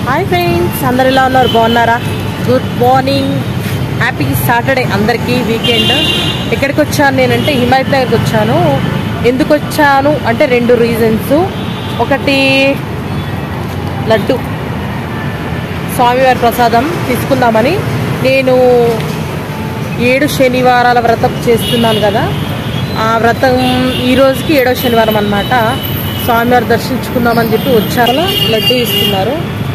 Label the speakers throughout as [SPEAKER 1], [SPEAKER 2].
[SPEAKER 1] hi friends అందరు ఎలా ఉన్నారు బాగున్నారా గుడ్ మార్నింగ్ హ్యాపీ సాటర్డే అందరికీ వీకెండ్ ఎక్కడికి వచ్చాను నేనంటే హిమాయత్ నగర్కి వచ్చాను ఎందుకు వచ్చాను అంటే రెండు రీజన్స్ ఒకటి లడ్డు స్వామివారి ప్రసాదం తీసుకుందామని నేను ఏడు శనివారాల వ్రతం చేస్తున్నాను కదా ఆ వ్రతం ఈ రోజుకి ఏడో శనివారం అన్నమాట స్వామివారి దర్శించుకుందామని చెప్పి వచ్చాను లడ్డు ఇస్తున్నారు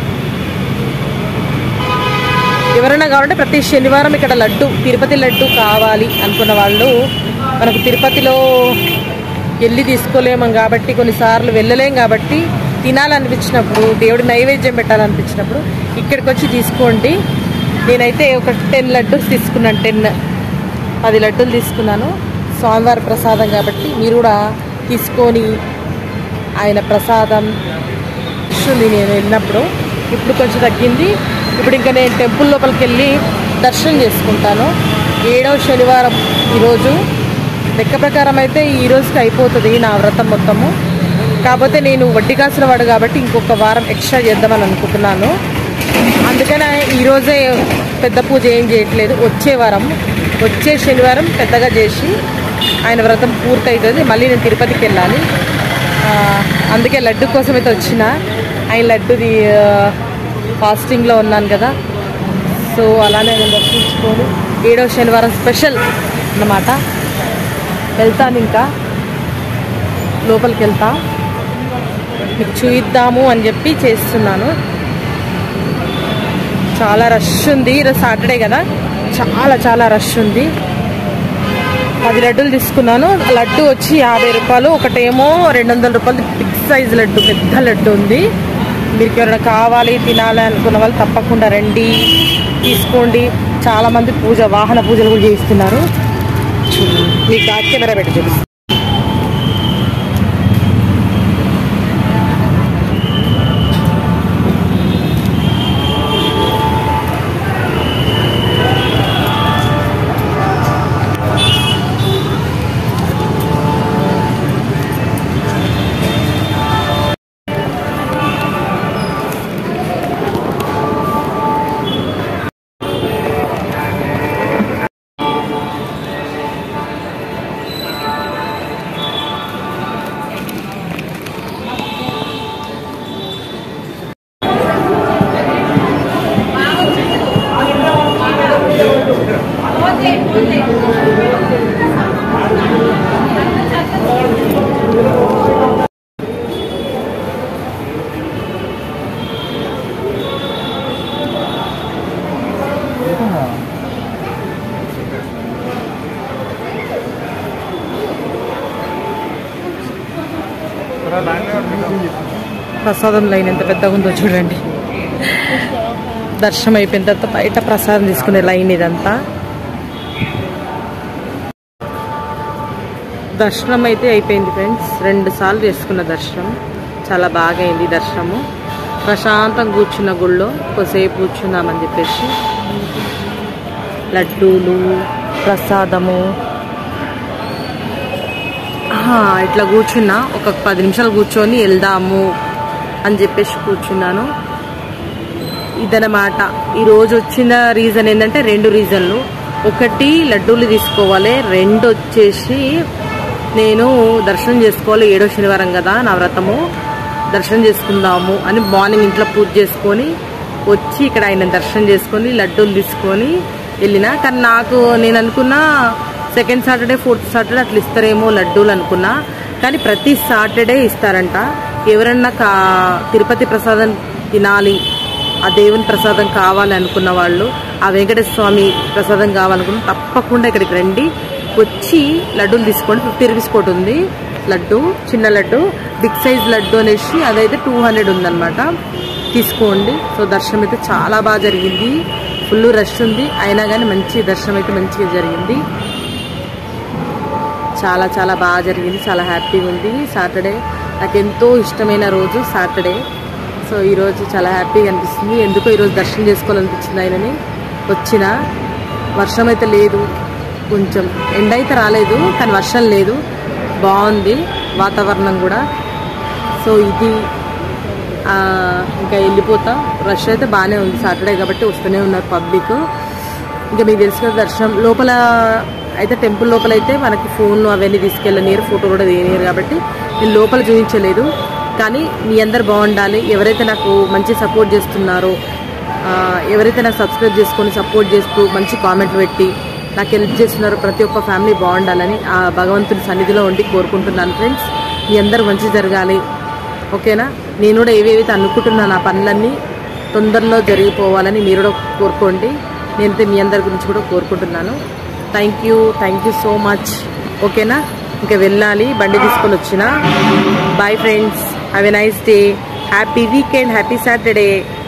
[SPEAKER 1] ఎవరైనా కావాలంటే ప్రతి శనివారం ఇక్కడ లడ్డు తిరుపతి లడ్డు కావాలి అనుకున్న వాళ్ళు మనకు తిరుపతిలో వెళ్ళి తీసుకోలేము కాబట్టి కొన్నిసార్లు వెళ్ళలేం కాబట్టి తినాలనిపించినప్పుడు దేవుడి నైవేద్యం పెట్టాలనిపించినప్పుడు ఇక్కడికి వచ్చి తీసుకోండి నేనైతే ఒక టెన్ లడ్డూస్ తీసుకున్నాను టెన్ పది లడ్డూలు తీసుకున్నాను స్వామివారి ప్రసాదం కాబట్టి మీరు కూడా తీసుకొని ఆయన ప్రసాదం ఇస్తుంది నేను వెళ్ళినప్పుడు ఇప్పుడు కొంచెం తగ్గింది ఇప్పుడు ఇంకా నేను టెంపుల్ లోపలికి వెళ్ళి దర్శనం చేసుకుంటాను ఏడవ శనివారం ఈరోజు లెక్క ప్రకారం అయితే ఈ రోజుకి అయిపోతుంది నా వ్రతం మొత్తము కాకపోతే నేను వడ్డీ కాసిన వాడు కాబట్టి ఇంకొక వారం ఎక్స్ట్రా చేద్దామని అనుకుంటున్నాను అందుకని ఈరోజే పెద్ద పూజ ఏం చేయట్లేదు వచ్చే వారం వచ్చే శనివారం పెద్దగా చేసి ఆయన వ్రతం పూర్తవుతుంది మళ్ళీ నేను తిరుపతికి వెళ్ళాలి ఆ, అందుకే లడ్డు కోసం అయితే వచ్చిన ఆయన లడ్డుది ఫాస్టింగ్లో ఉన్నాను కదా సో అలానే నేను దర్శించుకొని ఏడవ శనివారం స్పెషల్ అన్నమాట వెళ్తాను ఇంకా లోపలికి వెళ్తా మీకు చూయిద్దాము అని చెప్పి చేస్తున్నాను చాలా రష్ ఉంది ఈరోజు సాటర్డే కదా చాలా చాలా రష్ ఉంది పది లడ్డూలు తీసుకున్నాను లడ్డు వచ్చి యాభై రూపాయలు ఒకటేమో రెండు వందల రూపాయలు బిగ్ సైజ్ లడ్డు పెద్ద లడ్డు ఉంది మీరు ఎవరైనా కావాలి తినాలి అనుకున్న వాళ్ళు తప్పకుండా రండి తీసుకోండి చాలా మంది పూజ వాహన పూజలు కూడా చేయిస్తున్నారు మీకు బ్యాక్ కెమెరా పెట్టి చూపిస్తాను ప్రసాదం లైన్ ఎంత పెద్దగా ఉందో చూడండి దర్శనం అయిపోయిన తర్వాత బయట ప్రసాదం తీసుకునే లైన్ ఇదంతా దర్శనం అయితే అయిపోయింది ఫ్రెండ్స్ రెండు సార్లు చేసుకున్న దర్శనం చాలా బాగా అయింది దర్శనము ప్రశాంతం కూర్చున్న గుళ్ళో కొద్దిసేపు కూర్చుందామని చెప్పేసి లడ్డూలు ప్రసాదము ఆహా, ఇట్లా కూర్చున్నా ఒక పది నిమిషాలు కూర్చొని వెళ్దాము అని చెప్పేసి కూర్చున్నాను ఇదనమాట ఈరోజు వచ్చిన రీజన్ ఏంటంటే రెండు రీజన్లు ఒకటి లడ్డూలు తీసుకోవాలి రెండు వచ్చేసి నేను దర్శనం చేసుకోవాలి ఏడో శనివారం కదా నా వ్రతము దర్శనం చేసుకుందాము అని మార్నింగ్ ఇంట్లో పూజ చేసుకొని వచ్చి ఇక్కడ ఆయన దర్శనం చేసుకొని లడ్డూలు తీసుకొని వెళ్ళిన కానీ నాకు నేను అనుకున్నా సెకండ్ సాటర్డే ఫోర్త్ సాటర్డే అట్లా ఇస్తారేమో లడ్డూలు అనుకున్నా కానీ ప్రతి సాటర్డే ఇస్తారంట ఎవరన్నా కా తిరుపతి ప్రసాదం తినాలి ఆ దేవుని ప్రసాదం కావాలి అనుకున్న వాళ్ళు ఆ వెంకటేశ్వర స్వామి ప్రసాదం కావాలనుకున్న తప్పకుండా ఇక్కడికి రండి వచ్చి లడ్డూలు తీసుకోండి ఫిఫ్టీ రూపీస్ కోటి ఉంది లడ్డు చిన్న లడ్డు బిగ్ సైజ్ లడ్డు అనేసి అదైతే టూ హండ్రెడ్ ఉందన్నమాట తీసుకోండి సో దర్శనం అయితే చాలా బాగా జరిగింది ఫుల్ రష్ ఉంది అయినా కానీ మంచి దర్శనం అయితే మంచిగా జరిగింది చాలా చాలా బాగా జరిగింది చాలా హ్యాపీగా ఉంది సాటర్డే నాకు ఎంతో ఇష్టమైన రోజు సాటర్డే సో ఈరోజు చాలా హ్యాపీగా అనిపిస్తుంది ఎందుకో ఈరోజు దర్శనం చేసుకోవాలనిపించింది ఆయనని వచ్చిన వర్షం అయితే లేదు కొంచెం ఎండ అయితే రాలేదు కానీ వర్షం లేదు బాగుంది వాతావరణం కూడా సో ఇది ఆ, ఇంకా వెళ్ళిపోతా రష్ అయితే బాగానే ఉంది సాటర్డే కాబట్టి వస్తూనే ఉన్నారు పబ్లిక్ ఇంకా మీకు తెలిసిన దర్శనం లోపల అయితే టెంపుల్ లోపల అయితే మనకి ఫోన్ అవన్నీ తీసుకెళ్ళనీరు ఫోటో కూడా తీయనీరు కాబట్టి నేను లోపల చూపించలేదు కానీ మీ అందరు బాగుండాలి ఎవరైతే నాకు మంచి సపోర్ట్ చేస్తున్నారో ఆ, ఎవరైతే నాకు సబ్స్క్రైబ్ చేసుకొని సపోర్ట్ చేస్తూ మంచి కామెంట్ పెట్టి నాకు హెల్ప్ చేస్తున్నారో ప్రతి ఒక్క ఫ్యామిలీ బాగుండాలని ఆ భగవంతుని సన్నిధిలో ఉండి కోరుకుంటున్నాను ఫ్రెండ్స్ మీ అందరూ మంచి జరగాలి ఓకేనా నేను కూడా ఏవేవైతే అనుకుంటున్నా నా పనులన్నీ తొందరలో జరిగిపోవాలని మీరు కూడా కోరుకోండి నేనైతే మీ అందరి గురించి కూడా కోరుకుంటున్నాను thank you thank you so much ఓకేనా ఇంకా వెళ్ళాలి బండి తీసుకొని వచ్చిన bye friends have a nice day happy weekend happy Saturday